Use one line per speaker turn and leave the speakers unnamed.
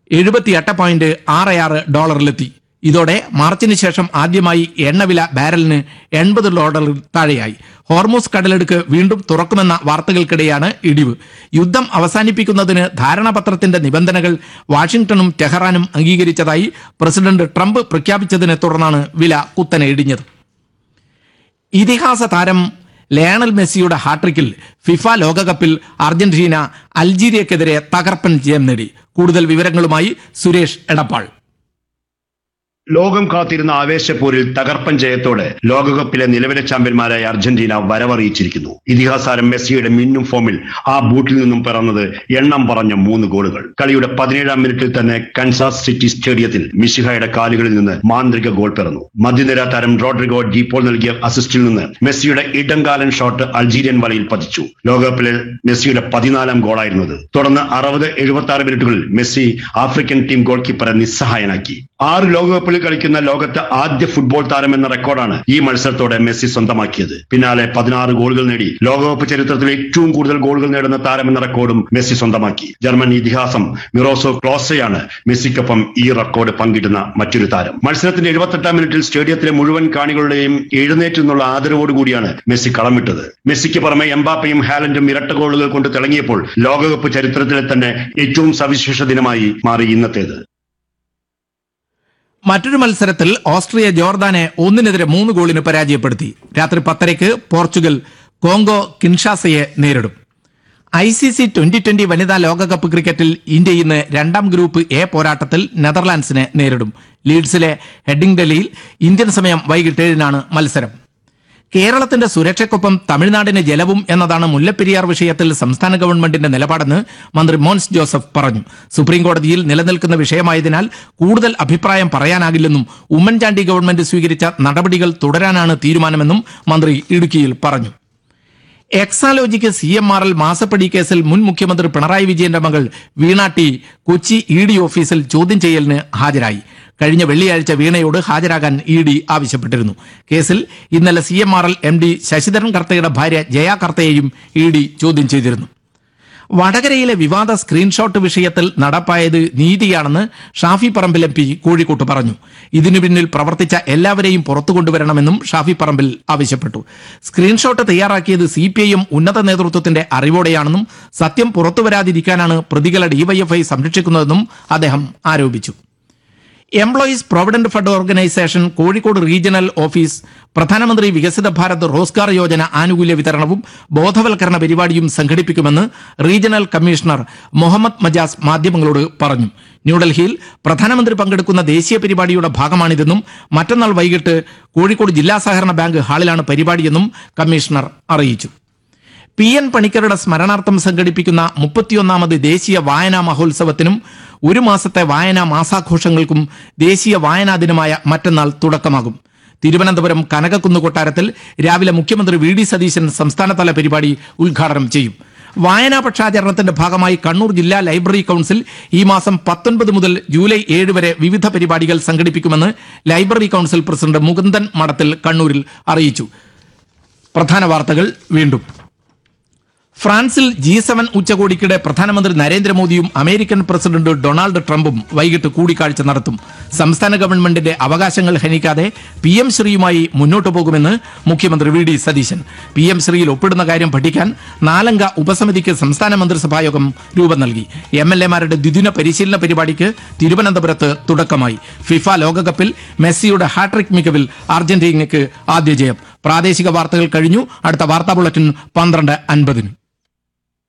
എഴുപത്തിയെട്ട് പോയിന്റ് ആറ് ആറ് ഡോളറിലെത്തി ഇതോടെ മാർച്ചിന് ശേഷം ആദ്യമായി എണ്ണവില ബാരലിന് എൺപത് ഡോളറിൽ താഴെയായി ഹോർമൂസ് കടലെടുക്ക് വീണ്ടും തുറക്കുമെന്ന വാർത്തകൾക്കിടെയാണ് ഇടിവ് യുദ്ധം അവസാനിപ്പിക്കുന്നതിന് ധാരണാപത്രത്തിന്റെ നിബന്ധനകൾ വാഷിംഗ്ടണും ടെഹ്റാനും അംഗീകരിച്ചതായി പ്രസിഡന്റ് ട്രംപ് പ്രഖ്യാപിച്ചതിനെ തുടർന്നാണ് വില കുത്തനെ ഇടിഞ്ഞത് ഇതിഹാസ താരം ലയണൽ മെസ്സിയുടെ ഹാട്രിക്കിൽ ഫിഫ ലോകകപ്പിൽ അർജന്റീന അൾജീരിയക്കെതിരെ തകർപ്പൻ ജയം നേടി കൂടുതൽ വിവരങ്ങളുമായി സുരേഷ് എടപ്പാൾ
ലോകം കാത്തിരുന്ന ആവേശപ്പോരിൽ തകർപ്പൻ ജയത്തോടെ ലോകകപ്പിലെ നിലവിലെ ചാമ്പ്യന്മാരായ അർജന്റീന വരവറിയിച്ചിരിക്കുന്നു ഇതിഹാസാരം മെസ്സിയുടെ മിന്നും ഫോമിൽ ആ ബൂട്ടിൽ നിന്നും പിറന്നത് എണ്ണം പറഞ്ഞ മൂന്ന് ഗോളുകൾ കളിയുടെ പതിനേഴാം മിനിറ്റിൽ തന്നെ കൻസാസ് സിറ്റി സ്റ്റേഡിയത്തിൽ മിഷിഹയുടെ കാലുകളിൽ നിന്ന് മാന്ത്രിക ഗോൾ പിറന്നു മധ്യനിര താരം റോഡ്രിഗോ ഡീപ്പോൾ നൽകിയ അസിസ്റ്റിൽ നിന്ന് മെസ്സിയുടെ ഇടംകാലൻ ഷോട്ട് അൾജീരിയൻ വലയിൽ പതിച്ചു ലോകകപ്പിലെ മെസ്സിയുടെ പതിനാലാം ഗോളായിരുന്നത് തുടർന്ന് അറുപത് എഴുപത്തി ആറ് മിനിറ്റുകളിൽ മെസ്സി ആഫ്രിക്കൻ ടീം ഗോൾ കീപ്പറെ നിസ്സഹായനാക്കി ആറ് ലോകകപ്പിൽ കളിക്കുന്ന ലോകത്തെ ആദ്യ ഫുട്ബോൾ താരം എന്ന റെക്കോർഡാണ് ഈ മത്സരത്തോടെ മെസ്സി സ്വന്തമാക്കിയത് പിന്നാലെ പതിനാറ് ഗോളുകൾ നേടി ലോകകപ്പ് ചരിത്രത്തിൽ ഏറ്റവും കൂടുതൽ ഗോളുകൾ നേടുന്ന താരം എന്ന റെക്കോർഡും മെസ്സി സ്വന്തമാക്കി ജർമ്മൻ ഇതിഹാസം മിറോസോ ക്ലോസയാണ് മെസ്സിക്കൊപ്പം ഈ റെക്കോർഡ് പങ്കിടുന്ന മറ്റൊരു താരം മത്സരത്തിന്റെ എഴുപത്തെട്ടാം മിനിറ്റിൽ സ്റ്റേഡിയത്തിലെ മുഴുവൻ കാണികളുടെയും എഴുന്നേറ്റ് നിന്നുള്ള ആദരവോടുകൂടിയാണ് മെസ്സി കളമിട്ടത് മെസ്സിക്ക് പുറമെ എംബാപ്പയും ഹാലൻഡും ഇരട്ട ഗോളുകൾ കൊണ്ട് തിളങ്ങിയപ്പോൾ ലോകകപ്പ് ചരിത്രത്തിലെ തന്നെ ഏറ്റവും സവിശേഷ ദിനമായി മാറി ഇന്നത്തേത്
മറ്റൊരു മത്സരത്തിൽ ഓസ്ട്രിയ ജോർദാനെ ഒന്നിനെതിരെ മൂന്ന് ഗോളിന് പരാജയപ്പെടുത്തി രാത്രി പത്തരയ്ക്ക് പോർച്ചുഗൽ കോങ്കോ കിൻഷാസയെ നേരിടും I C C twenty twenty വനിതാ ലോകകപ്പ് ക്രിക്കറ്റിൽ ഇന്ത്യ ഇന്ന് രണ്ടാം ഗ്രൂപ്പ് എ പോരാട്ടത്തിൽ നെതർലാൻഡ്സിനെ നേരിടും ലീഡ്സിലെ ഹെഡിംഗ്ഡലിയിൽ ഇന്ത്യൻ സമയം വൈകിട്ട് ഏഴിനാണ് മത്സരം കേരളത്തിന്റെ സുരക്ഷയ്ക്കൊപ്പം തമിഴ്നാടിന് ജലവും എന്നതാണ് മുല്ലപ്പെരിയാർ വിഷയത്തിൽ സംസ്ഥാന ഗവൺമെന്റിന്റെ നിലപാടെന്ന് മന്ത്രി മോൻസ് ജോസഫ് പറഞ്ഞു സുപ്രീം കോടതിയിൽ നിലനിൽക്കുന്ന വിഷയമായതിനാൽ കൂടുതൽ അഭിപ്രായം പറയാനാകില്ലെന്നും ഉമ്മൻചാണ്ടി ഗവൺമെന്റ് സ്വീകരിച്ച നടപടികൾ തുടരാനാണ് തീരുമാനമെന്നും മന്ത്രി ഇടുക്കിയിൽ പറഞ്ഞു Exalogic C M R L മാസപ്പടി കേസിൽ മുൻ മുഖ്യമന്ത്രി പിണറായി വിജയന്റെ മകൾ Veena T Kochi E D ഓഫീസിൽ ചോദ്യം ചെയ്യലിന് ഹാജരായി കഴിഞ്ഞ വെള്ളിയാഴ്ച വീണയോട് ഹാജരാകാൻ ഇ ഡി ആവശ്യപ്പെട്ടിരുന്നു കേസിൽ ഇന്നലെ C M R L M D Sasidharan കർത്തയുടെ ഭാര്യ ജയ കർത്തയെയും ഇ ഡി ചോദ്യം ചെയ്തിരുന്നു വടകരയിലെ വിവാദ സ്ക്രീൻഷോട്ട് വിഷയത്തിൽ നടപ്പായത് നീതിയാണെന്ന് ഷാഫി പറമ്പിൽ എം പി കോഴിക്കോട്ട് പറഞ്ഞു ഇതിനു പിന്നിൽ പ്രവർത്തിച്ച എല്ലാവരെയും പുറത്തു കൊണ്ടുവരണമെന്നും ഷാഫി പറമ്പിൽ ആവശ്യപ്പെട്ടു സ്ക്രീൻഷോട്ട് തയ്യാറാക്കിയത് സി പി ഐ എം ഉന്നത നേതൃത്വത്തിന്റെ അറിവോടെയാണെന്നും സത്യം പുറത്തുവരാതിരിക്കാനാണ് പ്രതികളെ ഡിവൈഎഫ്ഐ സംരക്ഷിക്കുന്നതെന്നും അദ്ദേഹം ആരോപിച്ചു employees provident fund organisation Kozhikode regional office പ്രധാനമന്ത്രി വികസിത ഭാരത് റോസ്ഗാർ യോജന ആനുകൂല്യ വിതരണവും ബോധവൽക്കരണ പരിപാടിയും സംഘടിപ്പിക്കുമെന്ന് റീജിയണൽ കമ്മീഷണർ മുഹമ്മദ് മജാസ് മാധ്യമങ്ങളോട് പറഞ്ഞു ന്യൂഡൽഹിയിൽ പ്രധാനമന്ത്രി പങ്കെടുക്കുന്ന ദേശീയ പരിപാടിയുടെ ഭാഗമാണിതെന്നും മറ്റന്നാൾ വൈകിട്ട് കോഴിക്കോട് ജില്ലാ സഹകരണ ബാങ്ക് ഹാളിലാണ് പരിപാടിയെന്നും കമ്മീഷണർ അറിയിച്ചു പി എൻ പണിക്കരുടെ സ്മരണാർത്ഥം സംഘടിപ്പിക്കുന്ന മുപ്പത്തിയൊന്നാമത് ദേശീയ വായനാ മഹോത്സവത്തിനും ഒരു മാസത്തെ വായനാ മാസാഘോഷങ്ങൾക്കും ദേശീയ വായനാ ദിനമായ മറ്റന്നാൾ തുടക്കമാകും തിരുവനന്തപുരം കനകക്കുന്ന് കൊട്ടാരത്തിൽ രാവിലെ മുഖ്യമന്ത്രി വി ഡി സതീശൻ സംസ്ഥാനതല പരിപാടി ഉദ്ഘാടനം ചെയ്യും വായനാ പക്ഷാചരണത്തിന്റെ ഭാഗമായി കണ്ണൂർ ജില്ലാ ലൈബ്രറി കൌൺസിൽ ഈ മാസം പത്തൊൻപത് മുതൽ ജൂലൈ ഏഴ് വരെ വിവിധ പരിപാടികൾ സംഘടിപ്പിക്കുമെന്ന് ലൈബ്രറി കൌൺസിൽ പ്രസിഡന്റ് മുകുന്ദൻ മഠത്തിൽ കണ്ണൂരിൽ അറിയിച്ചു പ്രധാന വാർത്തകൾ വീണ്ടും ഫ്രാൻസിൽ ജി സെവൻ ഉച്ചകോടിക്കിടെ പ്രധാനമന്ത്രി നരേന്ദ്രമോദിയും അമേരിക്കൻ പ്രസിഡന്റ് ഡൊണാൾഡ് ട്രംപും വൈകിട്ട് കൂടിക്കാഴ്ച നടത്തും സംസ്ഥാന ഗവൺമെന്റിന്റെ അവകാശങ്ങൾ ഹനിക്കാതെ പി എം ശ്രീയുമായി മുന്നോട്ടു പോകുമെന്ന് മുഖ്യമന്ത്രി V D Satheesan P M ശ്രീയിൽ ഒപ്പിടുന്ന കാര്യം പഠിക്കാൻ നാലംഗ ഉപസമിതിക്ക് സംസ്ഥാന മന്ത്രിസഭായോഗം രൂപം നൽകി എം എൽ എമാരുടെ ദ്വിദിന പരിശീലന പരിപാടിക്ക് തിരുവനന്തപുരത്ത് തുടക്കമായി ഫിഫ ലോകകപ്പിൽ മെസ്സിയുടെ ഹാട്രിക് മികവിൽ അർജന്റീനയ്ക്ക് ആദ്യ ജയം പ്രാദേശിക വാർത്തകൾ കഴിഞ്ഞു അടുത്ത വാർത്താ ബുള്ളറ്റിൻ പന്ത്രണ്ട് അൻപതിന്